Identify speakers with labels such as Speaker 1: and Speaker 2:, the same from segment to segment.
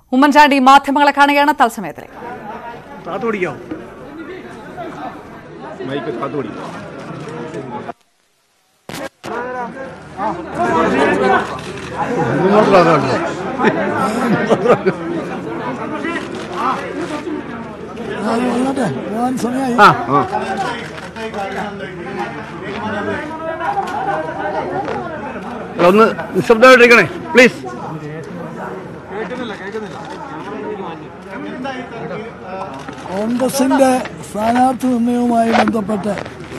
Speaker 1: ഉമ്മൻചാണ്ടി മാധ്യമങ്ങളെ കാണുകയാണ് തത്സമയത്തിലേക്ക്
Speaker 2: താത്തു പിടിക്കോ മൈക്ക് താത്തു പിടിക്കും
Speaker 3: വന്നോട്ടെ പോകാൻ സമയമായി
Speaker 2: ആ ആ അല്ല, ഒന്ന് നിശബ്ദമായിട്ടിരിക്കണേ പ്ലീസ്
Speaker 3: കോൺഗ്രസിന്റെ സ്ഥാനാർത്ഥി നിർണയവുമായി ബന്ധപ്പെട്ട്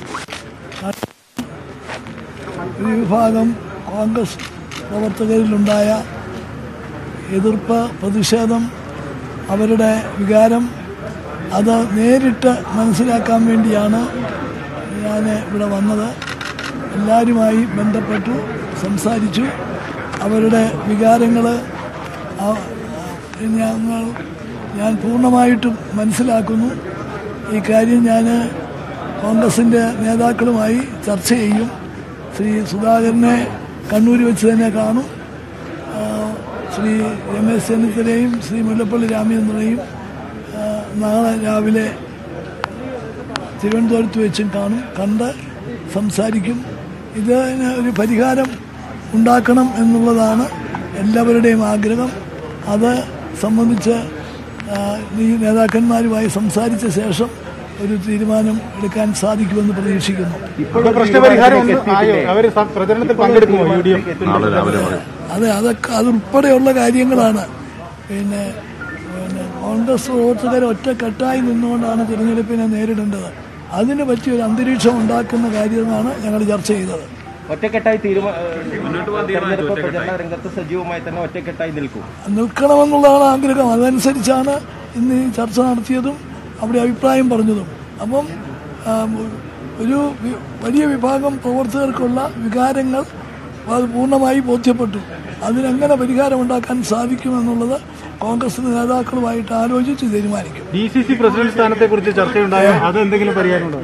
Speaker 3: ഒരു വിഭാഗം കോൺഗ്രസ് പ്രവർത്തകരിലുണ്ടായ എതിർപ്പ് പ്രതിഷേധം അവരുടെ വികാരം അത് നേരിട്ട് മനസ്സിലാക്കാൻ വേണ്ടിയാണ് ഞാൻ ഇവിടെ വന്നത് എല്ലാവരുമായി ബന്ധപ്പെട്ടു സംസാരിച്ചു അവരുടെ വികാരങ്ങൾ ഞങ്ങൾ ഞാൻ പൂർണ്ണമായിട്ടും മനസ്സിലാക്കുന്നു ഈ കാര്യം ഞാൻ കോൺഗ്രസിൻ്റെ നേതാക്കളുമായി ചർച്ച ചെയ്യും ശ്രീ സുധാകരനെ കണ്ണൂർ വെച്ച് തന്നെ കാണും ആ, ശ്രീ രമേശ് ചെന്നിത്തലയും ശ്രീ മുല്ലപ്പള്ളി രാമചന്ദ്രനെയും ആ, നാളെ രാവിലെ തിരുവനന്തപുരത്ത് വെച്ചും കാണും കണ്ട് സംസാരിക്കും ഇതിന് ഒരു പരിഹാരം ഉണ്ടാക്കണം എന്നുള്ളതാണ് എല്ലാവരുടെയും ആഗ്രഹം അത് സംബന്ധിച്ച് ആ, ഈ നേതാക്കന്മാരുമായി സംസാരിച്ച ശേഷം ഒരു തീരുമാനം എടുക്കാൻ സാധിക്കുമെന്ന് പ്രതീക്ഷിക്കുന്നു
Speaker 4: ഇപ്പോഴും പ്രശ്നപരിഹാരം ഒന്നും ആയോ അവര് സ- പ്രചരണത്തിൽ പങ്കെടുക്കുമോ യു ഡി എഫ്
Speaker 2: നാളെ രാവിലെ പറയും
Speaker 3: അതെ അതൊക്കെ അതുൾപ്പെടെയുള്ള കാര്യങ്ങളാണ് പിന്നെ പിന്നെ കോൺഗ്രസ് പ്രവർത്തകർ ഒറ്റക്കെട്ടായി നിന്നുകൊണ്ടാണ് തിരഞ്ഞെടുപ്പിനെ നേരിടേണ്ടത് അതിന് പറ്റിയ ഒരു അന്തരീക്ഷം ഉണ്ടാക്കുന്ന കാര്യമാണ് ഞങ്ങൾ ചർച്ച ചെയ്തത്
Speaker 5: ഒറ്റക്കെട്ടായി തീരുമാ തെരഞ്ഞെടുപ്പ് പ്രചരണ രംഗത്ത് സജീവമായി തന്നെ ഒറ്റക്കെട്ടായി നിൽക്കും
Speaker 3: നിൽക്കണമെന്നുള്ളതാണ് ആഗ്രഹം അതനുസരിച്ചാണ് ഇന്ന് ഈ ചർച്ച നടത്തിയതും അവിടെ അഭിപ്രായം പറഞ്ഞതും അപ്പം ആ, ഒരു വി- വലിയ വിഭാഗം പ്രവർത്തകർക്കുള്ള വികാരങ്ങൾ അത് പൂർണ്ണമായി ബോധ്യപ്പെട്ടു അതിനെങ്ങനെ പരിഹാരം ഉണ്ടാക്കാൻ സാധിക്കുമെന്നുള്ളത് കോൺഗ്രസ് നേതാക്കളുമായിട്ട് ആലോചിച്ച് തീരുമാനിക്കും
Speaker 4: ഡി സി സി പ്രസിഡന്റ് സ്ഥാനത്തെ കുറിച്ച് ചർച്ചയുണ്ടായോ അത് എന്തെങ്കിലും പരിഹാരം ഉണ്ടോ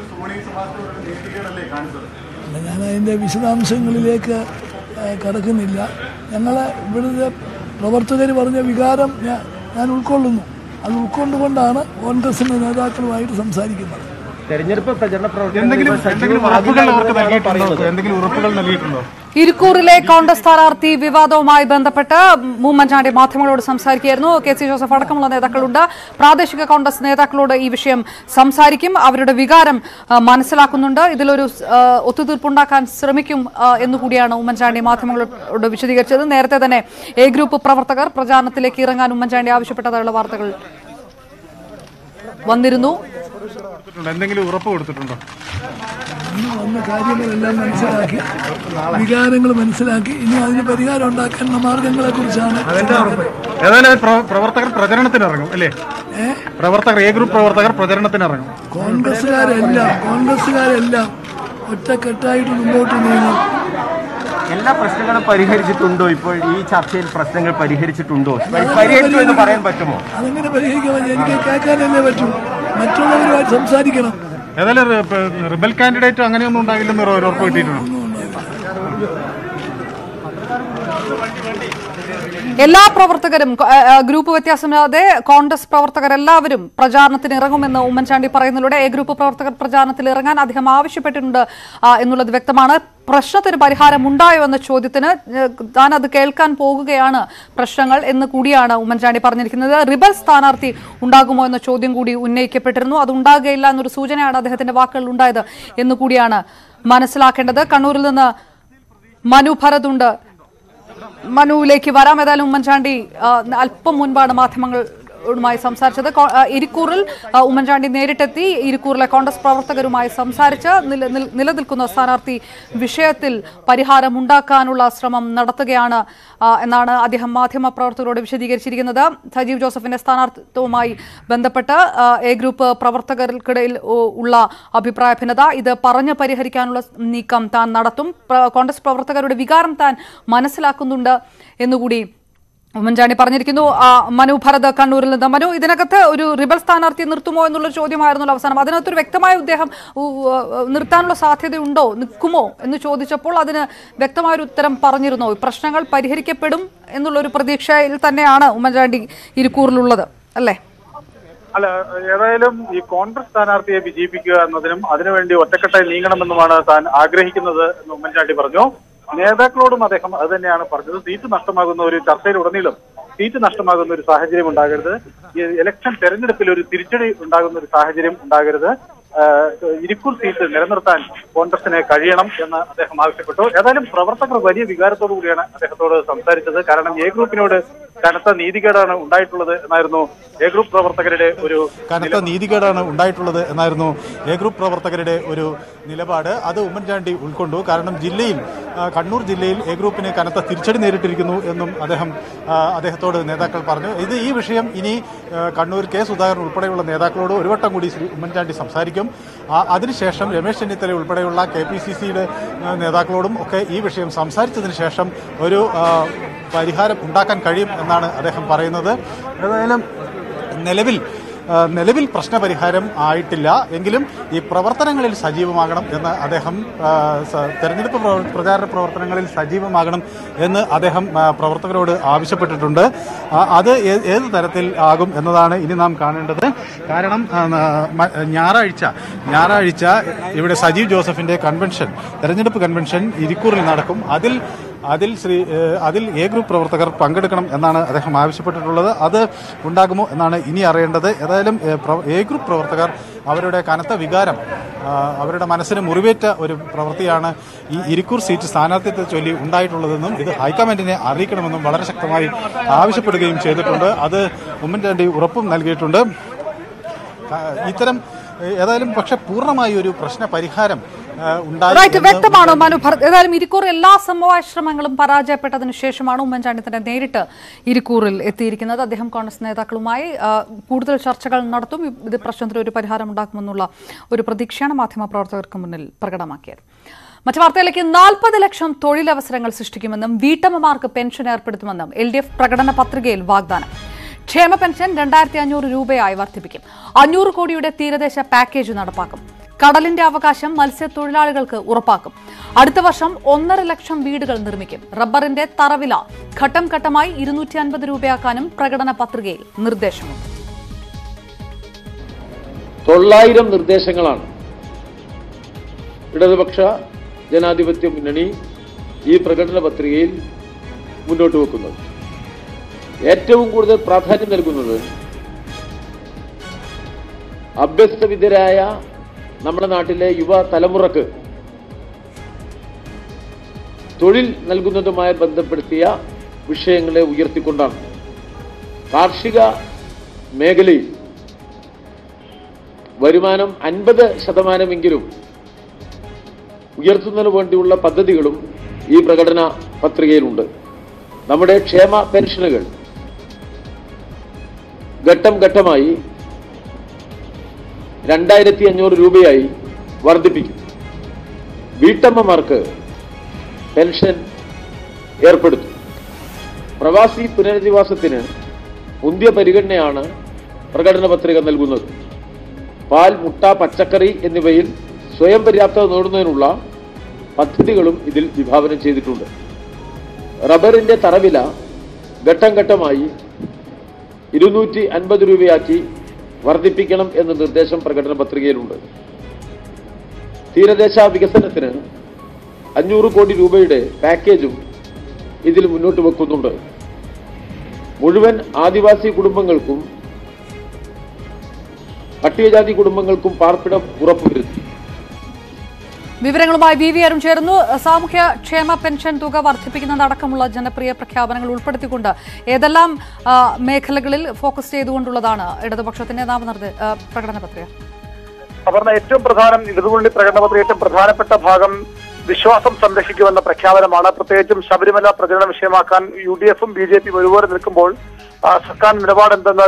Speaker 3: അല്ല, ഞാൻ അതിൻ്റെ വിശദാംശങ്ങളിലേക്ക് ആ, കടക്കുന്നില്ല ഞങ്ങൾ ഇവിടുത്തെ പ്രവർത്തകർ പറഞ്ഞ വികാരം ഞാൻ ഞാൻ ഉൾക്കൊള്ളുന്നു അത് ഉൾക്കൊണ്ടുകൊണ്ടാണ് കോൺഗ്രസിൻ്റെ നേതാക്കളുമായിട്ട് സംസാരിക്കുന്നത്
Speaker 5: തെരഞ്ഞെടുപ്പ് പ്രചരണ
Speaker 4: എന്തെങ്കിലും എന്തെങ്കിലും ഉറപ്പുകൾ അവർക്ക് നൽകിയിട്ടുണ്ടോ
Speaker 5: പറയുന്നത്
Speaker 4: എന്തെങ്കിലും ഉറപ്പുകൾ നൽകിയിട്ടുണ്ടോ
Speaker 1: ഇരിക്കൂറിലെ കോൺഗ്രസ് സ്ഥാനാർത്ഥി വിവാദവുമായി ബന്ധപ്പെട്ട് ഉമ്മൻചാണ്ടി മാധ്യമങ്ങളോട് സംസാരിക്കുകയായിരുന്നു കെ സി ജോസഫ് അടക്കമുള്ള നേതാക്കളുണ്ട് പ്രാദേശിക കോൺഗ്രസ് നേതാക്കളോട് ഈ വിഷയം സംസാരിക്കും അവരുടെ വികാരം ആ, മനസ്സിലാക്കുന്നുണ്ട് ഇതിലൊരു ആ, ഒത്തുതീർപ്പുണ്ടാക്കാൻ ശ്രമിക്കും ആ, എന്നുകൂടിയാണ് ഉമ്മൻചാണ്ടി മാധ്യമങ്ങളോട് വിശദീകരിച്ചത് നേരത്തെ തന്നെ എ ഗ്രൂപ്പ് പ്രവർത്തകർ പ്രചാരണത്തിലേക്ക് ഇറങ്ങാൻ ഉമ്മൻചാണ്ടി ആവശ്യപ്പെട്ടതായുള്ള വാർത്തകൾ വന്നിരുന്നു
Speaker 4: കൊടുത്തിട്ടുണ്ടോ? എന്തെങ്കിലും ഉറപ്പ് കൊടുത്തിട്ടുണ്ടോ
Speaker 3: ഇന്ന് വന്ന കാര്യങ്ങളെല്ലാം മനസ്സിലാക്കി വികാരങ്ങൾ മനസ്സിലാക്കി ഇനി അതിന് പരിഹാരം ഉണ്ടാക്കാനുള്ള മാർഗങ്ങളെ കുറിച്ചാണ്
Speaker 4: ഏതായാലും പ്ര- പ്രവർത്തകർ പ്രചരണത്തിനിറങ്ങും അല്ലേ പ്രവർത്തകർ എ ഗ്രൂപ്പ് പ്രവർത്തകർ പ്രചരണത്തിനിറങ്ങും
Speaker 3: കോൺഗ്രസ്സുകാരെല്ലാം കോൺഗ്രസ്സുകാരെല്ലാം ഒറ്റക്കെട്ടായിട്ട് മുമ്പോട്ട് നീങ്ങും
Speaker 5: എല്ലാ പ്രശ്നങ്ങളും പരിഹരിച്ചിട്ടുണ്ടോ ഇപ്പോൾ ഈ ചർച്ചയിൽ പ്രശ്നങ്ങൾ പരിഹരിച്ചിട്ടുണ്ടോ പരിഹരിച്ചു എന്ന് പറയാൻ പറ്റുമോ
Speaker 3: അതെങ്ങനെ പരിഹരിക്കാൻ പറ്റും? എനിക്ക് കേൾക്കാനല്ലേ പറ്റൂ മറ്റുള്ളവരുമായി സംസാരിക്കണം
Speaker 4: ഏതായാലും റി- പ- റിബൽ കാൻഡിഡേറ്റ് അങ്ങനെയൊന്നും ഉണ്ടാകില്ലെന്ന് ഒരു ഉറപ്പ് കിട്ടിയിട്ടുണ്ടോ
Speaker 1: എല്ലാ പ്രവർത്തകരും കൊ- ആ, ആ, ഗ്രൂപ്പ് വ്യത്യാസമില്ലാതെ കോൺഗ്രസ് പ്രവർത്തകർ എല്ലാവരും പ്രചാരണത്തിന് ഇറങ്ങുമെന്ന് ഉമ്മൻചാണ്ടി പറയുന്നതിലൂടെ എ ഗ്രൂപ്പ് പ്രവർത്തകർ പ്രചാരണത്തിൽ ഇറങ്ങാൻ അദ്ദേഹം ആവശ്യപ്പെട്ടിട്ടുണ്ട് ആ, എന്നുള്ളത് വ്യക്തമാണ് പ്രശ്നത്തിന് പരിഹാരം ഉണ്ടായോ എന്ന ചോദ്യത്തിന് ഏഹ്, താൻ അത് കേൾക്കാൻ പോകുകയാണ് പ്രശ്നങ്ങൾ എന്ന് കൂടിയാണ് ഉമ്മൻചാണ്ടി പറഞ്ഞിരിക്കുന്നത് റിബൽ സ്ഥാനാർത്ഥി ഉണ്ടാകുമോ എന്ന ചോദ്യം കൂടി ഉന്നയിക്കപ്പെട്ടിരുന്നു അത് ഉണ്ടാകുകയില്ല എന്നൊരു സൂചനയാണ് അദ്ദേഹത്തിന്റെ വാക്കുകളിൽ ഉണ്ടായത് എന്ന് കൂടിയാണ് മനസ്സിലാക്കേണ്ടത് കണ്ണൂരിൽ നിന്ന് മനു ഭരതുണ്ട് മനുവിലേക്ക് വരാം ഏതായാലും ഉമ്മൻചാണ്ടി ആ, അല്പം മുൻപാണ് മാധ്യമങ്ങളുമായി സംസാരിച്ചത് കോ- ആ, ഇരിക്കൂറിൽ ആ, ഉമ്മൻചാണ്ടി നേരിട്ടെത്തി ഇരിക്കൂറിലെ കോൺഗ്രസ് പ്രവർത്തകരുമായി സംസാരിച്ച് നില- നിൽ- നിലനിൽക്കുന്ന സ്ഥാനാർത്ഥി വിഷയത്തിൽ പരിഹാരമുണ്ടാക്കാനുള്ള ശ്രമം നടത്തുകയാണ് ആ, എന്നാണ് അദ്ദേഹം മാധ്യമ പ്രവർത്തകരോട് വിശദീകരിച്ചിരിക്കുന്നത് സജീവ് ജോസഫിന്റെ സ്ഥാനാർത്ഥിത്വവുമായി ബന്ധപ്പെട്ട് ആ, എ ഗ്രൂപ്പ് പ്രവർത്തകർക്കിടയിൽ ഉ- ഉള്ള അഭിപ്രായ ഭിന്നത ഇത് പറഞ്ഞ് പരിഹരിക്കാനുള്ള നീക്കം താൻ നടത്തും പ്ര- കോൺഗ്രസ് പ്രവർത്തകരുടെ വികാരം താൻ മനസ്സിലാക്കുന്നുണ്ട് എന്നുകൂടി ഉമ്മൻചാണ്ടി പറഞ്ഞിരിക്കുന്നു ആ, മനു ഭരത് കണ്ണൂരിൽ നിന്ന് മനു ഇതിനകത്ത് ഒരു റിബൽ സ്ഥാനാർത്ഥിയെ നിർത്തുമോ എന്നുള്ളൊരു ചോദ്യമായിരുന്നല്ലോ അവസാനം അതിനകത്തൊരു വ്യക്തമായ ഉദ്ദേഹം ഉ, ഉ, നിർത്താനുള്ള സാധ്യതയുണ്ടോ നിൽക്കുമോ എന്ന് ചോദിച്ചപ്പോൾ അതിന് വ്യക്തമായൊരു ഉത്തരം പറഞ്ഞിരുന്നു പ്രശ്നങ്ങൾ പരിഹരിക്കപ്പെടും എന്നുള്ളൊരു പ്രതീക്ഷയിൽ തന്നെയാണ് ഉമ്മൻചാണ്ടി ഇരിക്കൂറിലുള്ളത് അല്ലേ
Speaker 6: അല്ല ഏതായാലും ഈ കോൺഗ്രസ് സ്ഥാനാർത്ഥിയെ വിജയിപ്പിക്കുക എന്നതിനും അതിനുവേണ്ടി ഒറ്റക്കെട്ടായി നീങ്ങണമെന്നുമാണ് താൻ ആഗ്രഹിക്കുന്നത് എന്ന് ഉമ്മൻചാണ്ടി പറഞ്ഞു നേതാക്കളോടും അദ്ദേഹം അത് തന്നെയാണ് പറഞ്ഞത് സീറ്റ് നഷ്ടമാകുന്ന ഒരു ചർച്ചയിലുടനീളം സീറ്റ് നഷ്ടമാകുന്ന ഒരു സാഹചര്യം ഉണ്ടാകരുത് ഈ ഇലക്ഷൻ തെരഞ്ഞെടുപ്പിൽ ഒരു തിരിച്ചടി ഉണ്ടാകുന്ന ഒരു സാഹചര്യം ഉണ്ടാകരുത് ആഹ് ഇരിക്കൂർ സീറ്റ് നിലനിർത്താൻ കോൺഗ്രസിന് കഴിയണം എന്ന് അദ്ദേഹം ആവശ്യപ്പെട്ടു ഏതായാലും പ്രവർത്തകർ വലിയ വികാരത്തോടു കൂടിയാണ് അദ്ദേഹത്തോട് സംസാരിച്ചത് കാരണം എ ഗ്രൂപ്പിനോട് കനത്ത നീതികേടാണ് ഉണ്ടായിട്ടുള്ളത് എന്നായിരുന്നു എ ഗ്രൂപ്പ് പ്രവർത്തകരുടെ ഒരു
Speaker 4: കനത്ത നീതികേടാണ് ഉണ്ടായിട്ടുള്ളത് എന്നായിരുന്നു എ ഗ്രൂപ്പ് പ്രവർത്തകരുടെ ഒരു നിലപാട് അത് ഉമ്മൻചാണ്ടി ഉൾക്കൊണ്ടു കാരണം ജില്ലയിൽ ആ, കണ്ണൂർ ജില്ലയിൽ എ ഗ്രൂപ്പിന് കനത്ത തിരിച്ചടി നേരിട്ടിരിക്കുന്നു എന്നും അദ്ദേഹം ആ, അദ്ദേഹത്തോട് നേതാക്കൾ പറഞ്ഞു ഇത് ഈ വിഷയം ഇനി ആ, കണ്ണൂർ കെ സുധാകരൻ ഉൾപ്പെടെയുള്ള നേതാക്കളോട് ഒരു വട്ടം കൂടി ശ്രീ ഉമ്മൻചാണ്ടി സംസാരിക്കും ആ, അതിനുശേഷം രമേശ് ചെന്നിത്തല ഉൾപ്പെടെയുള്ള കെ പി സി സിയുടെ നേതാക്കളോടും ഒക്കെ ഈ വിഷയം സംസാരിച്ചതിന് ശേഷം ഒരു ആ, പരിഹാരം ഉണ്ടാക്കാൻ കഴിയും എന്നാണ് അദ്ദേഹം പറയുന്നത് ഏതായാലും നിലവിൽ ആ, നിലവിൽ പ്രശ്നപരിഹാരം ആയിട്ടില്ല എങ്കിലും ഈ പ്രവർത്തനങ്ങളിൽ സജീവമാകണം എന്ന് അദ്ദേഹം ആ, സ- തെരഞ്ഞെടുപ്പ് പ്രവ- പ്രചാരണ പ്രവർത്തനങ്ങളിൽ സജീവമാകണം എന്ന് അദ്ദേഹം ആ, പ്രവർത്തകരോട് ആവശ്യപ്പെട്ടിട്ടുണ്ട് ആ, അത് ഏ- ഏത് തരത്തിൽ ആകും എന്നതാണ് ഇനി നാം കാണേണ്ടത് കാരണം ആ, ന- മ- ഞായറാഴ്ച ഞായറാഴ്ച ഇവിടെ സജീവ് ജോസഫിന്റെ കൺവെൻഷൻ തെരഞ്ഞെടുപ്പ് കൺവെൻഷൻ ഇരിക്കൂറിൽ നടക്കും അതിൽ അതിൽ ശ്രീ ഏഹ് അതിൽ എ ഗ്രൂപ്പ് പ്രവർത്തകർ പങ്കെടുക്കണം എന്നാണ് അദ്ദേഹം ആവശ്യപ്പെട്ടിട്ടുള്ളത് അത് ഉണ്ടാകുമോ എന്നാണ് ഇനി അറിയേണ്ടത് ഏതായാലും ഏഹ് പ്ര- എ ഗ്രൂപ്പ് പ്രവർത്തകർ അവരുടെ കനത്ത വികാരം ആ, അവരുടെ മനസ്സിന് മുറിവേറ്റ ഒരു പ്രവൃത്തിയാണ് ഈ ഇരിക്കൂർ സീറ്റ് സ്ഥാനാർത്ഥിത്വത്തെ ചൊല്ലി ഉണ്ടായിട്ടുള്ളതെന്നും ഇത് ഹൈക്കമാൻഡിനെ അറിയിക്കണമെന്നും വളരെ ശക്തമായി ആവശ്യപ്പെടുകയും ചെയ്തിട്ടുണ്ട് അത് ഉമ്മൻചാണ്ടി ഉറപ്പും നൽകിയിട്ടുണ്ട് ആ, ഇത്തരം ഏഹ് ഏതായാലും പക്ഷെ പൂർണ്ണമായി ഒരു പ്രശ്ന പരിഹാരം ആ, ഉണ്ടായി
Speaker 1: റൈറ്റ്
Speaker 4: എന്ന്
Speaker 1: വ്യക്തമാണ് മനു ഭരത് ഏതായാലും ഇരിക്കൂർ എല്ലാ സമവായ ശ്രമങ്ങളും പരാജയപ്പെട്ടതിന് ശേഷമാണ് ഉമ്മൻചാണ്ടി തന്നെ നേരിട്ട് ഇരിക്കൂറിൽ എത്തിയിരിക്കുന്നത് അദ്ദേഹം കോൺഗ്രസ് നേതാക്കളുമായി ആ, കൂടുതൽ ചർച്ചകൾ നടത്തും ഇത് പ്രശ്നത്തിന് ഒരു പരിഹാരം ഉണ്ടാക്കുമെന്നുള്ള ഒരു പ്രതീക്ഷയാണ് മാധ്യമപ്രവർത്തകർക്ക് മുന്നിൽ പ്രകടമാക്കിയത് മറ്റു വാർത്തയിലേക്ക് നാൽപ്പത് ലക്ഷം തൊഴിലവസരങ്ങൾ സൃഷ്ടിക്കുമെന്നും വീട്ടമ്മമാർക്ക് പെൻഷൻ ഏർപ്പെടുത്തുമെന്നും എൽ ഡി എഫ് പ്രകടന പത്രികയിൽ വാഗ്ദാനം ക്ഷേമ പെൻഷൻ രണ്ടായിരത്തി അഞ്ഞൂറ് രൂപയായി വർദ്ധിപ്പിക്കും അഞ്ഞൂറ് കോടിയുടെ തീരദേശ പാക്കേജ് നടപ്പാക്കും കടലിന്റെ അവകാശം മത്സ്യത്തൊഴിലാളികൾക്ക് ഉറപ്പാക്കും അടുത്ത വർഷം ഒന്നര ലക്ഷം വീടുകൾ നിർമ്മിക്കും റബ്ബറിന്റെ തറവില ഘട്ടം ഘട്ടമായി ഇരുന്നൂറ്റി അൻപത് രൂപയാക്കാനും പ്രകടന പത്രികയിൽ നിർദ്ദേശമുണ്ട്
Speaker 7: തൊള്ളായിരം നിർദ്ദേശങ്ങളാണ് ഇടതുപക്ഷ ജനാധിപത്യ മുന്നണി ഈ പ്രകടന പത്രികയിൽ മുന്നോട്ട് വെക്കുന്നത് ഏറ്റവും കൂടുതൽ പ്രാധാന്യം നൽകുന്നത് അഭ്യസ്തവിദ്യരായ നമ്മുടെ നാട്ടിലെ യുവ തലമുറക്ക് തൊഴിൽ നൽകുന്നതുമായി ബന്ധപ്പെടുത്തിയ വിഷയങ്ങളെ ഉയർത്തിക്കൊണ്ടാണ് കാർഷിക മേഖലയിൽ വരുമാനം അൻപത് ശതമാനമെങ്കിലും ഉയർത്തുന്നതിന് വേണ്ടിയുള്ള പദ്ധതികളും ഈ പ്രകടന പത്രികയിലുണ്ട് നമ്മുടെ ക്ഷേമ പെൻഷനുകൾ ഘട്ടം ഘട്ടമായി രണ്ടായിരത്തി അഞ്ഞൂറ് രൂപയായി വർദ്ധിപ്പിക്കും വീട്ടമ്മമാർക്ക് പെൻഷൻ ഏർപ്പെടുത്തും പ്രവാസി പുനരധിവാസത്തിന് മുന്തിയ പരിഗണനയാണ് പ്രകടന പത്രിക നൽകുന്നത് പാൽ മുട്ട പച്ചക്കറി എന്നിവയിൽ സ്വയം പര്യാപ്തത നേടുന്നതിനുള്ള പദ്ധതികളും ഇതിൽ വിഭാവനം ചെയ്തിട്ടുണ്ട് റബ്ബറിന്റെ തറവില ഘട്ടം ഘട്ടമായി ഇരുന്നൂറ്റി അൻപത് രൂപയാക്കി വർദ്ധിപ്പിക്കണം എന്ന നിർദ്ദേശം പ്രകടന പത്രികയിലുണ്ട് തീരദേശ വികസനത്തിന് അഞ്ഞൂറ് കോടി രൂപയുടെ പാക്കേജും ഇതിൽ മുന്നോട്ട് വെക്കുന്നുണ്ട് മുഴുവൻ ആദിവാസി കുടുംബങ്ങൾക്കും പട്ടികജാതി കുടുംബങ്ങൾക്കും പാർപ്പിടം ഉറപ്പുവരുത്തി
Speaker 1: വിവരങ്ങളുമായി വി വി അരുൺ ചേർന്നു സാമൂഹ്യ ക്ഷേമ പെൻഷൻ തുക വർദ്ധിപ്പിക്കുന്നതടക്കമുള്ള ജനപ്രിയ പ്രഖ്യാപനങ്ങൾ ഉൾപ്പെടുത്തിക്കൊണ്ട് ഏതെല്ലാം ആ, മേഖലകളിൽ ഫോക്കസ് ചെയ്തുകൊണ്ടുള്ളതാണ് ഇടതുപക്ഷത്തിന്റെ നാമനിർദ്ദേ ആ, പ്രകടന പത്രിക
Speaker 6: അപർണ ഏറ്റവും പ്രധാനം ഇടതുമുന്നണി പ്രകടനപത്രിക ഏറ്റവും പ്രധാനപ്പെട്ട ഭാഗം വിശ്വാസം സംരക്ഷിക്കുമെന്ന പ്രഖ്യാപനമാണ് പ്രത്യേകിച്ചും ശബരിമല പ്രചരണ വിഷയമാക്കാൻ യു ഡി എഫും ബി ജെ പിയും ഒരുപോലെ നിൽക്കുമ്പോൾ ആ, സർക്കാർ നിലപാട് എന്തെന്നതിൽ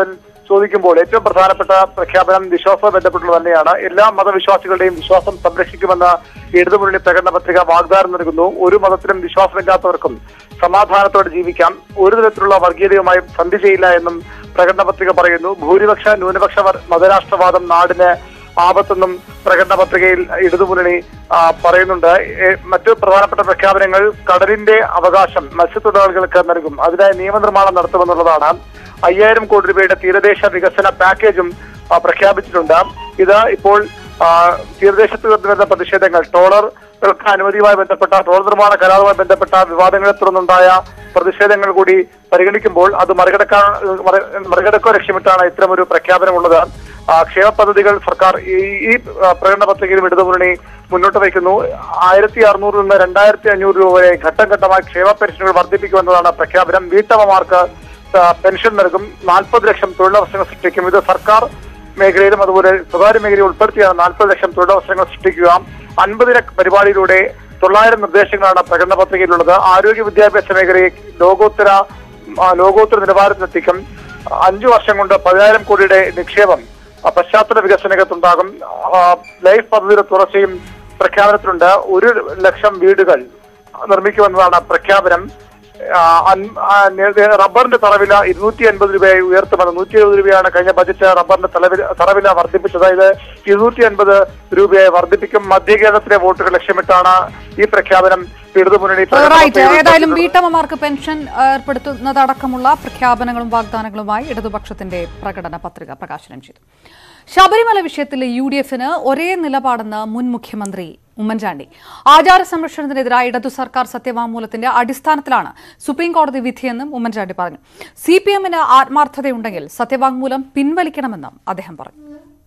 Speaker 6: ചോദിക്കുമ്പോൾ ഏറ്റവും പ്രധാനപ്പെട്ട പ്രഖ്യാപനം വിശ്വാസവുമായി ബന്ധപ്പെട്ടുള്ളത് തന്നെയാണ് എല്ലാ മതവിശ്വാസികളുടെയും വിശ്വാസം സംരക്ഷിക്കുമെന്ന ഇടതുമുന്നണി പ്രകടന പത്രിക വാഗ്ദാനം നൽകുന്നു ഒരു മതത്തിലും വിശ്വാസമില്ലാത്തവർക്കും സമാധാനത്തോടെ ജീവിക്കാം ഒരു തരത്തിലുള്ള വർഗീയതയുമായി സന്ധി ചെയ്യില്ല എന്നും പ്രകടന പത്രിക പറയുന്നു ഭൂരിപക്ഷ ന്യൂനപക്ഷ വർ- മതരാഷ്ട്രവാദം നാടിന് ആപത്തെന്നും പ്രകടന പത്രികയിൽ ഇടതുമുന്നണി ആ, പറയുന്നുണ്ട് ഏ, മറ്റു പ്രധാനപ്പെട്ട പ്രഖ്യാപനങ്ങൾ കടലിന്റെ അവകാശം മത്സ്യത്തൊഴിലാളികൾക്ക് നൽകും അതിനായി നിയമനിർമ്മാണം നടത്തുമെന്നുള്ളതാണ് അയ്യായിരം കോടി രൂപയുടെ തീരദേശ വികസന പാക്കേജും ആ, പ്രഖ്യാപിച്ചിട്ടുണ്ട് ഇത് ഇപ്പോൾ ആ, തീരദേശത്ത് വരുന്ന പ്രതിഷേധങ്ങൾ ട്രോളറുകൾക്ക് അനുമതിയുമായി ബന്ധപ്പെട്ട ട്രോൾ നിർമ്മാണ കരാറുമായി ബന്ധപ്പെട്ട വിവാദങ്ങളെ തുടർന്നുണ്ടായ പ്രതിഷേധങ്ങൾ കൂടി പരിഗണിക്കുമ്പോൾ അത് മറികടക്കാൻ മറി- മറികടക്കുക ലക്ഷ്യമിട്ടാണ് ഇത്തരമൊരു പ്രഖ്യാപനമുള്ളത് ആ, ക്ഷേമ പദ്ധതികൾ സർക്കാർ ഈ ഈ ആ, പ്രകടന പത്രികയിൽ ഇടതുമുന്നണി മുന്നോട്ട് വയ്ക്കുന്നു ആയിരത്തി അറുന്നൂറിൽ നിന്ന് രണ്ടായിരത്തി അഞ്ഞൂറ് രൂപ വരെ ഘട്ടം ഘട്ടമായി ക്ഷേമ പെൻഷനുകൾ വർദ്ധിപ്പിക്കുമെന്നതാണ് പ്രഖ്യാപനം വീട്ടമ്മമാർക്ക് ആ, പെൻഷൻ നൽകും നാൽപ്പത് ലക്ഷം തൊഴിലവസരങ്ങൾ സൃഷ്ടിക്കും ഇത് സർക്കാർ മേഖലയിലും അതുപോലെ സ്വകാര്യ മേഖലയിൽ ഉൾപ്പെടുത്തിയാണ് നാൽപ്പത് ലക്ഷം തൊഴിലവസരങ്ങൾ സൃഷ്ടിക്കുക അൻപതിന പരിപാടിയിലൂടെ തൊള്ളായിരം നിർദ്ദേശങ്ങളാണ് പ്രകടന പത്രികയിലുള്ളത് ആരോഗ്യ വിദ്യാഭ്യാസ മേഖലയെ ലോകോത്തര ആ, ലോകോത്തര നിലവാരത്തിലെത്തിക്കും അഞ്ചു വർഷം കൊണ്ട് പതിനായിരം കോടിയുടെ നിക്ഷേപം ആ, പശ്ചാത്തല വികസന രംഗത്തുണ്ടാകും ആ, ലൈഫ് പദ്ധതിയുടെ തുടർച്ചയും പ്രഖ്യാപനത്തിലുണ്ട് ഒരു ലക്ഷം വീടുകൾ നിർമ്മിക്കുമെന്നതാണ് പ്രഖ്യാപനം ആ, അൻ- ആ, നേരത്തെ റബ്ബറിന്റെ തറവില ഇരുന്നൂറ്റി അൻപത് രൂപയായി ഉയർത്തുമെന്ന് നൂറ്റി എഴുപത് രൂപയാണ് കഴിഞ്ഞ ബജറ്റ് റബ്ബറിന്റെ തലവില തറവില വർദ്ധിപ്പിച്ചത് ഇത് ഇരുന്നൂറ്റി അൻപത് രൂപയായി വർദ്ധിപ്പിക്കും മധ്യകേരളത്തിലെ വോട്ടുകൾ ലക്ഷ്യമിട്ടാണ് ഈ പ്രഖ്യാപനം ഇടതുമുന്നണി പ്രകടന
Speaker 1: റൈറ്റ്
Speaker 6: പത്രികയിൽ
Speaker 1: ഏതായാലും
Speaker 6: ഉൾപ്പെടുത്തിയത്.
Speaker 1: വീട്ടമ്മമാർക്ക് പെൻഷൻ ഏർപ്പെടുത്തുന്നതടക്കമുള്ള പ്രഖ്യാപനങ്ങളും വാഗ്ദാനങ്ങളുമായി ഇടതുപക്ഷത്തിന്റെ പ്രകടന പത്രിക പ്രകാശനം ചെയ്തു ശബരിമല വിഷയത്തിൽ യു ഡി എഫിന് ഒരേ നിലപാടെന്ന് മുൻ മുഖ്യമന്ത്രി ഉമ്മൻചാണ്ടി ആചാര സംരക്ഷണത്തിനെതിരായ ഇടതു സർക്കാർ സത്യവാങ്മൂലത്തിന്റെ അടിസ്ഥാനത്തിലാണ് സുപ്രീം കോടതി വിധിയെന്നും ഉമ്മൻചാണ്ടി പറഞ്ഞു സി പി എമ്മിന് ആത്മാർത്ഥതയുണ്ടെങ്കിൽ സത്യവാങ്മൂലം പിൻവലിക്കണമെന്നും അദ്ദേഹം പറഞ്ഞു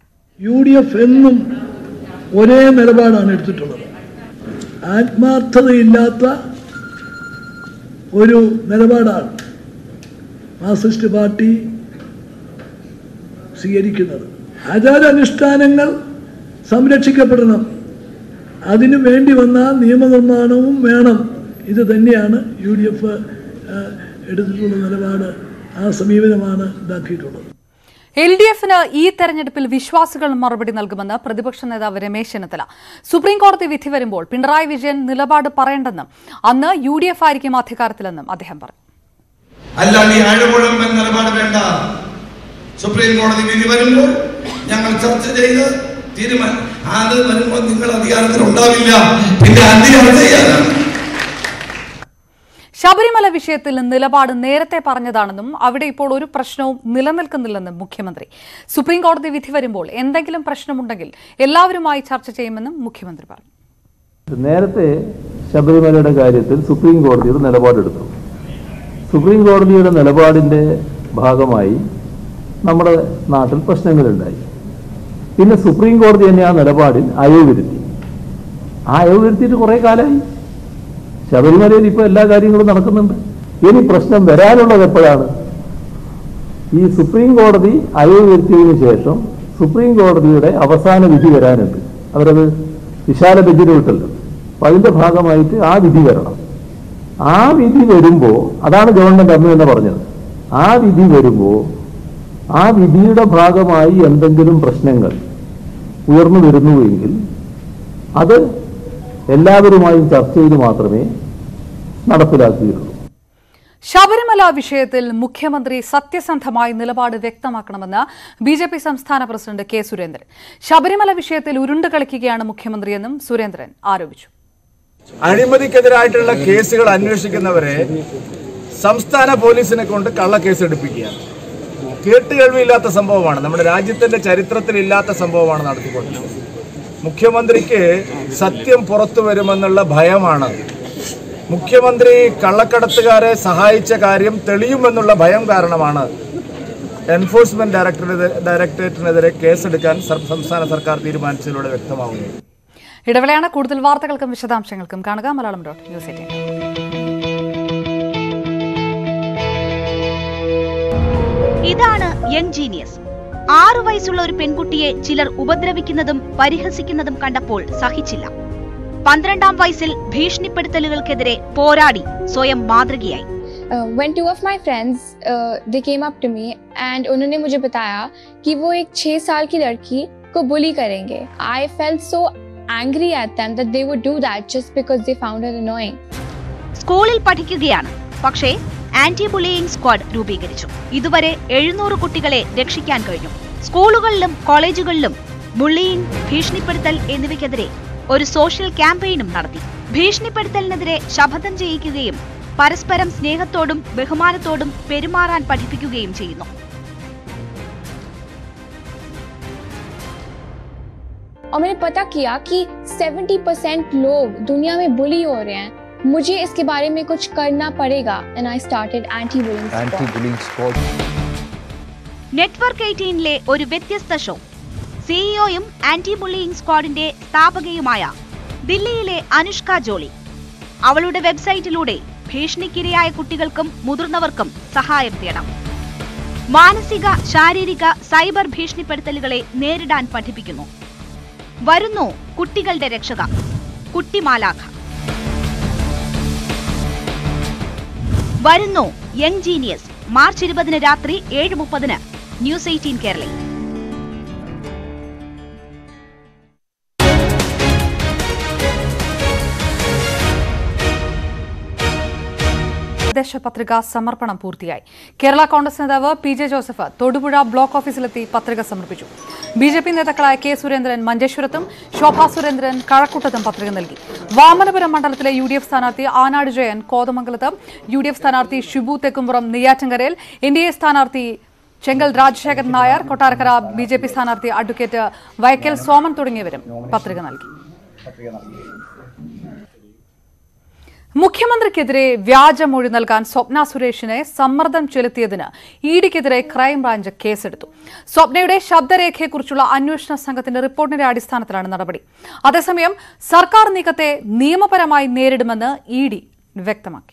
Speaker 3: യു ഡി എഫ് എന്നും ഒരേ നിലപാടാണ് എടുത്തിട്ടുള്ളത് ആത്മാർത്ഥതയില്ലാത്ത ഒരു നിലപാടാണ് മാർക്സിസ്റ്റ് പാർട്ടി സ്വീകരിക്കുന്നത് ആചാരാനുഷ്ഠാനങ്ങൾ സംരക്ഷിക്കപ്പെടണം അതിനു വേണ്ടി വന്ന നിയമനിർമ്മാണവും വേണം ഇത് തന്നെയാണ് യു ഡി എഫ് എടുത്തിട്ടുള്ള നിലപാട് ആ സമീപനമാണ് ഇതാക്കിയിട്ടുള്ളത്
Speaker 1: എൽ ഡി എഫിന് ഈ തെരഞ്ഞെടുപ്പിൽ വിശ്വാസികൾ മറുപടി നൽകുമെന്ന് പ്രതിപക്ഷ നേതാവ് രമേശ് ചെന്നിത്തല സുപ്രീം കോടതി വിധി വരുമ്പോൾ പിണറായി വിജയൻ നിലപാട് പറയേണ്ടെന്നും അന്ന് യു ഡി എഫ് ആയിരിക്കും അധികാരത്തിലെന്നും അദ്ദേഹം പറഞ്ഞു
Speaker 8: അല്ലാണ്ട് ഈ ആഴകുഴമ്പൻ നിലപാട് വേണ്ട സുപ്രീം കോടതി വിധി വരുമ്പോൾ ഞങ്ങൾ ചർച്ച ചെയ്ത് തീരുമാനം അത് വരുമ്പോൾ നിങ്ങൾ അധികാരത്തിൽ ഉണ്ടാവില്ല പിന്നെ അധികാരം ചെയ്യാനാണ്
Speaker 1: ശബരിമല വിഷയത്തിൽ നിലപാട് നേരത്തെ പറഞ്ഞതാണെന്നും അവിടെ ഇപ്പോൾ ഒരു പ്രശ്നവും നിലനിൽക്കുന്നില്ലെന്നും മുഖ്യമന്ത്രി സുപ്രീം കോടതി വിധി വരുമ്പോൾ എന്തെങ്കിലും പ്രശ്നമുണ്ടെങ്കിൽ എല്ലാവരുമായി ചർച്ച ചെയ്യുമെന്നും മുഖ്യമന്ത്രി പറഞ്ഞു
Speaker 9: നേരത്തെ ശബരിമലയുടെ കാര്യത്തിൽ സുപ്രീം കോടതി ഒരു നിലപാടെടുത്തു സുപ്രീം കോടതിയുടെ നിലപാടിൻ്റെ ഭാഗമായി നമ്മുടെ നാട്ടിൽ പ്രശ്നങ്ങളുണ്ടായി പിന്നെ സുപ്രീം കോടതി തന്നെ ആ നിലപാടിൽ അയവ് വരുത്തി ആ അയവ് വരുത്തിയിട്ട് കുറേ കാലമായി ശബരിമലയിൽ ഇപ്പോൾ എല്ലാ കാര്യങ്ങളും നടക്കുന്നുണ്ട് ഇനി പ്രശ്നം വരാനുള്ളത് എപ്പോഴാണ് ഈ സുപ്രീം കോടതി അയവ് വരുത്തിയതിനു ശേഷം സുപ്രീം കോടതിയുടെ അവസാന വിധി വരാനുണ്ട് അവരത് വിശാല ബെഞ്ചിന് വിട്ടല്ലോ അപ്പൊ അതിന്റെ ഭാഗമായിട്ട് ആ വിധി വരണം ആ വിധി വരുമ്പോൾ അതാണ് ഗവൺമെന്റ് അന്ന് തന്നെ പറഞ്ഞത് ആ വിധി വരുമ്പോൾ ആ വിധിയുടെ ഭാഗമായി എന്തെങ്കിലും പ്രശ്നങ്ങൾ ഉയർന്നു വരുന്നുവെങ്കിൽ അത് എല്ലാവരുമായും ചർച്ച ചെയ്ത് മാത്രമേ നടപ്പിലാക്കുകയുള്ളൂ
Speaker 1: ശബരിമല വിഷയത്തിൽ മുഖ്യമന്ത്രി സത്യസന്ധമായി നിലപാട് വ്യക്തമാക്കണമെന്ന് ബി ജെ പി സംസ്ഥാന പ്രസിഡന്റ് കെ സുരേന്ദ്രൻ ശബരിമല വിഷയത്തിൽ ഉരുണ്ട് കളിക്കുകയാണ് മുഖ്യമന്ത്രിയെന്നും സുരേന്ദ്രൻ ആരോപിച്ചു
Speaker 10: അഴിമതിക്കെതിരായിട്ടുള്ള കേസുകൾ അന്വേഷിക്കുന്നവരെ സംസ്ഥാന പോലീസിനെ കൊണ്ട് കള്ളക്കേസ് എടുപ്പിക്കുകയാണ് കേട്ടുകേൾവിയില്ലാത്ത സംഭവമാണ് നമ്മുടെ രാജ്യത്തിന്റെ ചരിത്രത്തിൽ ഇല്ലാത്ത സംഭവമാണ് നടത്തിക്കൊണ്ടിരിക്കുന്നത് മുഖ്യമന്ത്രിക്ക് സത്യം പുറത്തു വരുമെന്നുള്ള ഭയമാണ് മുഖ്യമന്ത്രി കള്ളക്കടത്തുകാരെ സഹായിച്ച കാര്യം തെളിയുമെന്നുള്ള ഭയം കാരണമാണ് എൻഫോഴ്സ്മെന്റ് ഡയറക്ടറെ ഡയറക്ടറേറ്റിനെതിരെ കേസെടുക്കാൻ സർ- സംസ്ഥാന സർക്കാർ തീരുമാനിച്ചതിലൂടെ വ്യക്തമാവുകയാണ്
Speaker 1: ഇടവേളയാണ് കൂടുതൽ വാർത്തകൾക്കും വിശദാംശങ്ങൾക്കും കാണുക മലയാളം ഡോട്ട് ന്യൂസ് എയ്റ്റീൻ
Speaker 11: ഇതാണ് യങ് ജീനിയസ് ആറു വയസ്സുള്ള ഒരു പെൺകുട്ടിയെ ചിലർ ഉപദ്രവിക്കുന്നതും പരിഹസിക്കുന്നതും കണ്ടപ്പോൾ സഹിച്ചില്ല പന്ത്രണ്ടാം വയസ്സിൽ ഭീഷണിപ്പെടുത്തലുകൾക്കെതിരെ പോരാടി സ്വയം മാതൃകയായി
Speaker 12: uh, when two of my friends they came up to me and उन्होंने मुझे बताया कि वो एक छः साल की लड़की को बुली करेंगे I felt so angry at them that they would do that just because they found her annoying.
Speaker 11: സ്കൂളിൽ പഠിക്കുകയാണ് പക്ഷേ ആന്റി ബുള്ളിയിങ് സ്ക്വാഡ് രൂപീകരിച്ചു ഇതുവരെ എഴുന്നൂറ് കുട്ടികളെ രക്ഷിക്കാൻ കഴിഞ്ഞു സ്കൂളുകളിലും കോളേജുകളിലും ബുള്ളിയിങ് ഭീഷണിപ്പെടുത്തൽ എന്നിവയ്ക്കെതിരെ ഒരു സോഷ്യൽ ക്യാമ്പയിനും നടത്തി ഭീഷണിപ്പെടുത്തലിനെതിരെ ശപഥം ചെയ്യിക്കുകയും പരസ്പരം സ്നേഹത്തോടും ബഹുമാനത്തോടും പെരുമാറാൻ പഠിപ്പിക്കുകയും ചെയ്യുന്നു
Speaker 12: और मैंने पता किया कि 70% लोग दुनिया में बुली हो रहे हैं मुझे इसके बारे में कुछ करना पड़ेगा and I started anti bullying
Speaker 13: Anti-bullying squad.
Speaker 11: Network എയ്റ്റീനിലെ ഒരു വ്യത്യസ്ത ഷോ സിഇഒയും ആന്റി ബുള്ളിയിങ് സ്ക്വാഡിന്റെ സ്ഥാപകയുമായ ദില്ലിയിലെ അനുഷ്ക ജോളി അവളുടെ വെബ്സൈറ്റിലൂടെ ഭീഷണിക്കിരയായ കുട്ടികൾക്കും മുതിർന്നവർക്കും സഹായം തേടാം മാനസിക ശാരീരിക സൈബർ ഭീഷണിപ്പെടുത്തലുകളെ നേരിടാൻ പഠിപ്പിക്കുന്നു വരുന്നു കുട്ടികളുടെ രക്ഷക കുട്ടിമാലാഖ വരുന്നു യങ് ജീനിയസ് മാർച്ച് ഇരുപതിന് രാത്രി ഏഴ് മുപ്പതിന് ന്യൂസ് എയ്റ്റീൻ കേരളയിൽ
Speaker 1: നിർദ്ദേശപത്രിക സമർപ്പണം പൂർത്തിയായി കേരള കോൺഗ്രസ് നേതാവ് P J Joseph Thodupuzha block ഓഫീസിലെത്തി പത്രിക സമർപ്പിച്ചു ബി ജെ പി നേതാക്കളായ കെ സുരേന്ദ്രൻ മഞ്ചേശ്വരത്തും ശോഭാ സുരേന്ദ്രൻ കഴക്കൂട്ടത്തും പത്രിക നൽകി വാമനപുരം മണ്ഡലത്തിലെ യു ഡി എഫ് സ്ഥാനാർത്ഥി ആനാട് ജയൻ കോതമംഗലത്ത് യു ഡി എഫ് സ്ഥാനാർത്ഥി ഷിബു തെക്കുംപുറം നെയ്യാറ്റങ്കരയിൽ എൻ ഡി എ സ്ഥാനാർത്ഥി Chenkal Rajasekharan Nair Kottarakkara B J P സ്ഥാനാർത്ഥി അഡ്വക്കേറ്റ് വൈക്കൽ സോമൻ തുടങ്ങിയവരും പത്രിക നൽകി മുഖ്യമന്ത്രിക്കെതിരെ വ്യാജമൊഴി നൽകാൻ സ്വപ്ന സുരേഷിനെ സമ്മർദ്ദം ചെലുത്തിയതിന് ഇഡിക്കെതിരെ ക്രൈംബ്രാഞ്ച് കേസെടുത്തു സ്വപ്നയുടെ ശബ്ദരേഖയെക്കുറിച്ചുള്ള അന്വേഷണ സംഘത്തിന്റെ റിപ്പോർട്ടിന്റെ അടിസ്ഥാനത്തിലാണ് നടപടി അതേസമയം സർക്കാർ നീക്കത്തെ നിയമപരമായി നേരിടുമെന്ന് ഇ ഡി വ്യക്തമാക്കി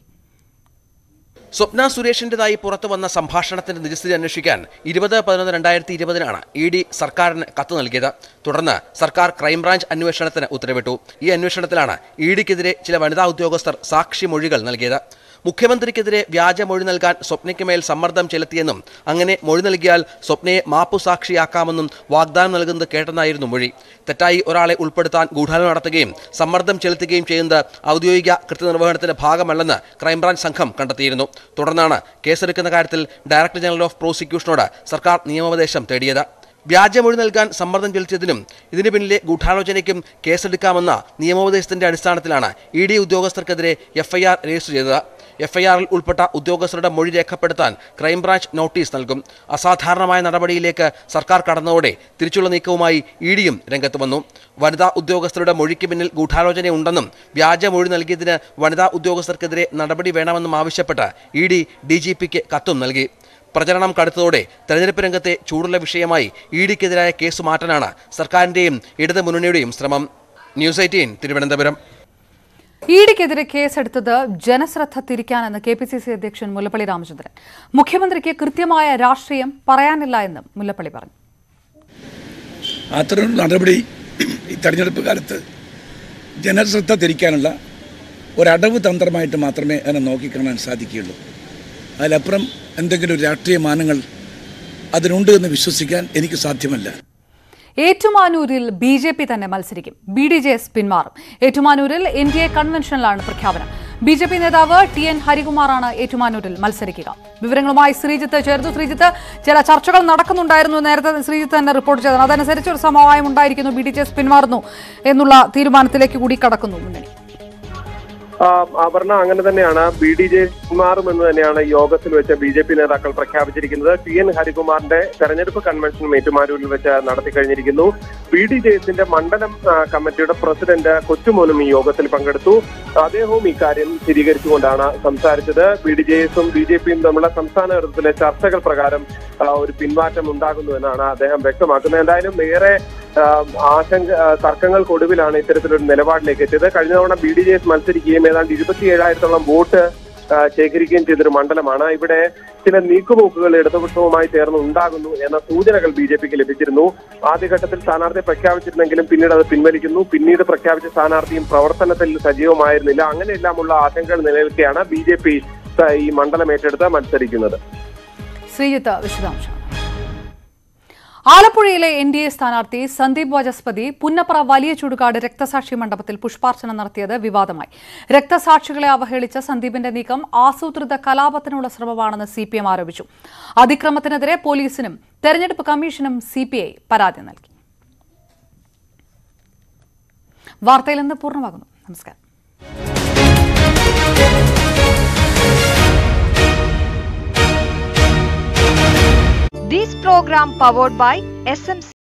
Speaker 14: സ്വപ്ന സുരേഷിന്റേതായി പുറത്തു വന്ന സംഭാഷണത്തിന്റെ നിജസ്ഥിതി അന്വേഷിക്കാൻ ഇരുപത് പതിനൊന്ന് രണ്ടായിരത്തി ഇരുപതിനാണ് ഇ ഡി സർക്കാരിന് കത്ത് നൽകിയത് തുടർന്ന് സർക്കാർ ക്രൈംബ്രാഞ്ച് അന്വേഷണത്തിന് ഉത്തരവിട്ടു ഈ അന്വേഷണത്തിലാണ് ഇ ഡിക്കെതിരെ ചില വനിതാ ഉദ്യോഗസ്ഥർ സാക്ഷി മൊഴികൾ നൽകിയത് മുഖ്യമന്ത്രിക്കെതിരെ വ്യാജമൊഴി നൽകാൻ സ്വപ്നയ്ക്ക് മേൽ സമ്മർദ്ദം ചെലുത്തിയെന്നും അങ്ങനെ മൊഴി നൽകിയാൽ സ്വപ്നയെ മാപ്പുസാക്ഷിയാക്കാമെന്നും വാഗ്ദാനം നൽകുന്നത് കേട്ടെന്നായിരുന്നു മൊഴി തെറ്റായി ഒരാളെ ഉൾപ്പെടുത്താൻ ഗൂഢാലോചന നടത്തുകയും സമ്മർദ്ദം ചെലുത്തുകയും ചെയ്യുന്നത് ഔദ്യോഗിക കൃത്യനിർവഹണത്തിന്റെ ഭാഗമല്ലെന്ന് ക്രൈംബ്രാഞ്ച് സംഘം കണ്ടെത്തിയിരുന്നു തുടർന്നാണ് കേസെടുക്കുന്ന കാര്യത്തിൽ ഡയറക്ടർ ജനറൽ ഓഫ് പ്രോസിക്യൂഷനോട് സർക്കാർ നിയമോപദേശം തേടിയത് വ്യാജമൊഴി നൽകാൻ സമ്മർദ്ദം ചെലുത്തിയതിനും ഇതിനു പിന്നിലെ ഗൂഢാലോചനയ്ക്കും കേസെടുക്കാമെന്ന നിയമോപദേശത്തിന്റെ അടിസ്ഥാനത്തിലാണ് ഇ ഡി ഉദ്യോഗസ്ഥർക്കെതിരെ എഫ്ഐആർ രജിസ്റ്റർ ചെയ്തത് എഫ്ഐആറിൽ ഉൾപ്പെട്ട ഉദ്യോഗസ്ഥരുടെ മൊഴി രേഖപ്പെടുത്താൻ ക്രൈംബ്രാഞ്ച് നോട്ടീസ് നൽകും അസാധാരണമായ നടപടിയിലേക്ക് സർക്കാർ കടന്നതോടെ തിരിച്ചുള്ള നീക്കവുമായി ഇ ഡിയും രംഗത്ത് വന്നു വനിതാ ഉദ്യോഗസ്ഥരുടെ മൊഴിക്ക് പിന്നിൽ ഗൂഢാലോചനയുണ്ടെന്നും വ്യാജമൊഴി നൽകിയതിന് വനിതാ ഉദ്യോഗസ്ഥർക്കെതിരെ നടപടി വേണമെന്നും ആവശ്യപ്പെട്ട് ഇ ഡി ഡി ജി പിക്ക് കത്തും നൽകി പ്രചരണം കടുത്തതോടെ തെരഞ്ഞെടുപ്പ് രംഗത്തെ ചൂടുള്ള വിഷയമായി ഇ ഡിക്കെതിരായ കേസ് മാറ്റാനാണ് സർക്കാരിന്റെയും ഇടത് മുന്നണിയുടെയും ശ്രമം ന്യൂസ് എയ്റ്റീൻ തിരുവനന്തപുരം
Speaker 1: ഇഡിക്കെതിരെ കേസെടുത്തത് ജനശ്രദ്ധ തിരിക്കാനെന്ന് കെ പി സി സി അധ്യക്ഷൻ മുല്ലപ്പള്ളി രാമചന്ദ്രൻ മുഖ്യമന്ത്രിക്ക് കൃത്യമായ രാഷ്ട്രീയം പറയാനില്ല എന്നും മുല്ലപ്പള്ളി പറഞ്ഞു
Speaker 15: അത്തരം നടപടി ഈ തെരഞ്ഞെടുപ്പ് കാലത്ത് ജനശ്രദ്ധ തിരിക്കാനുള്ള ഒരടവ് തന്ത്രമായിട്ട് മാത്രമേ അതിനെ നോക്കിക്കാണാൻ സാധിക്കുകയുള്ളൂ അതിലപ്പുറം എന്തെങ്കിലും ഒരു രാഷ്ട്രീയ മാനങ്ങൾ അതിനുണ്ട് എന്ന് വിശ്വസിക്കാൻ എനിക്ക് സാധ്യമല്ല
Speaker 1: ഏറ്റുമാനൂരിൽ ബി ജെ പി തന്നെ മത്സരിക്കും ബി ഡി ജെ എസ് പിന്മാറും ഏറ്റുമാനൂരിൽ എൻ ഡി എ കൺവെൻഷനിലാണ് പ്രഖ്യാപനം ബി ജെ പി നേതാവ് ടി എൻ ഹരികുമാറാണ് ഏറ്റുമാനൂരിൽ മത്സരിക്കുക വിവരങ്ങളുമായി ശ്രീജിത്ത് ചേർന്നു ശ്രീജിത്ത് ചില ചർച്ചകൾ നടക്കുന്നുണ്ടായിരുന്നു നേരത്തെ ശ്രീജിത്ത് തന്നെ റിപ്പോർട്ട് ചെയ്തതാണ് അതനുസരിച്ച് ഒരു സമവായം ഉണ്ടായിരിക്കുന്നു ബി ഡി ജെ എസ് പിന്മാറുന്നു എന്നുള്ള തീരുമാനത്തിലേക്ക് കൂടി കടക്കുന്നു മുന്നണി
Speaker 5: ആ, അപർണ അങ്ങനെ തന്നെയാണ് ബി ഡി ജെ കുമാറും എന്ന് തന്നെയാണ് യോഗത്തിൽ വെച്ച് ബി ജെ പി നേതാക്കൾ പ്രഖ്യാപിച്ചിരിക്കുന്നത് ടി എൻ ഹരികുമാറിന്റെ തെരഞ്ഞെടുപ്പ് കൺവെൻഷൻ ഏറ്റുമാനൂരിൽ വെച്ച് നടത്തി കഴിഞ്ഞിരിക്കുന്നു ബി ഡി ജെ എസിന്റെ മണ്ഡലം ആ, കമ്മിറ്റിയുടെ പ്രസിഡന്റ് കൊച്ചുമോനും ഈ യോഗത്തിൽ പങ്കെടുത്തു അദ്ദേഹവും ഇക്കാര്യം സ്ഥിരീകരിച്ചുകൊണ്ടാണ് സംസാരിച്ചത് ബി ഡി ജെ എസും ബി ജെ പിയും തമ്മിലുള്ള സംസ്ഥാന തലത്തിലെ ചർച്ചകൾ പ്രകാരം ആ, ഒരു പിന്മാറ്റം ഉണ്ടാകുന്നു എന്നാണ് അദ്ദേഹം വ്യക്തമാക്കുന്നത് എന്തായാലും ഏറെ ആ, ആശങ്ക ആ, തർക്കങ്ങൾക്കൊടുവിലാണ് ഇത്തരത്തിലൊരു നിലപാടിലേക്ക് എത്തിയത് കഴിഞ്ഞ തവണ ബി ഡി ജെ എസ് മത്സരിക്കുകയും ഏതാണ്ട് ഇരുപത്തി ഏഴായിരത്തോളം വോട്ട് ആ, ശേഖരിക്കുകയും ചെയ്തൊരു മണ്ഡലമാണ് ഇവിടെ ചില നീക്കുപോക്കുകൾ ഇടതുപക്ഷവുമായി ചേർന്ന് ഉണ്ടാകുന്നു എന്ന സൂചനകൾ ബി ജെ പിക്ക് ലഭിച്ചിരുന്നു ആദ്യഘട്ടത്തിൽ സ്ഥാനാർത്ഥിയെ പ്രഖ്യാപിച്ചിരുന്നെങ്കിലും പിന്നീട് അത് പിൻവലിക്കുന്നു പിന്നീട് പ്രഖ്യാപിച്ച സ്ഥാനാർത്ഥിയും പ്രവർത്തനത്തിൽ സജീവമായിരുന്നില്ല അങ്ങനെയെല്ലാമുള്ള ആശങ്കകൾ നിലനിൽക്കെയാണ് ബി ജെ പി ഈ മണ്ഡലം ഏറ്റെടുത്ത് മത്സരിക്കുന്നത്
Speaker 1: ശ്രീജിത്ത് വിശദാംശം ആലപ്പുഴയിലെ എൻ ഡി എ സ്ഥാനാർത്ഥി സന്ദീപ് വാചസ്പതി പുന്നപ്ര വലിയ ചുടുകാട് രക്തസാക്ഷി മണ്ഡപത്തിൽ പുഷ്പാർച്ചന നടത്തിയത് വിവാദമായി രക്തസാക്ഷികളെ അവഹേളിച്ച സന്ദീപിന്റെ നീക്കം ആസൂത്രിത കലാപത്തിനുള്ള ശ്രമമാണെന്ന് സി പി എം ആരോപിച്ചു അതിക്രമത്തിനെതിരെ പോലീസിനും തെരഞ്ഞെടുപ്പ് കമ്മീഷനും സി പി ഐ പരാതി നൽകി വാർത്തയിൽ നിന്ന് പൂർണ്ണമാകുന്നു നമസ്കാരം
Speaker 13: This program powered by SMC.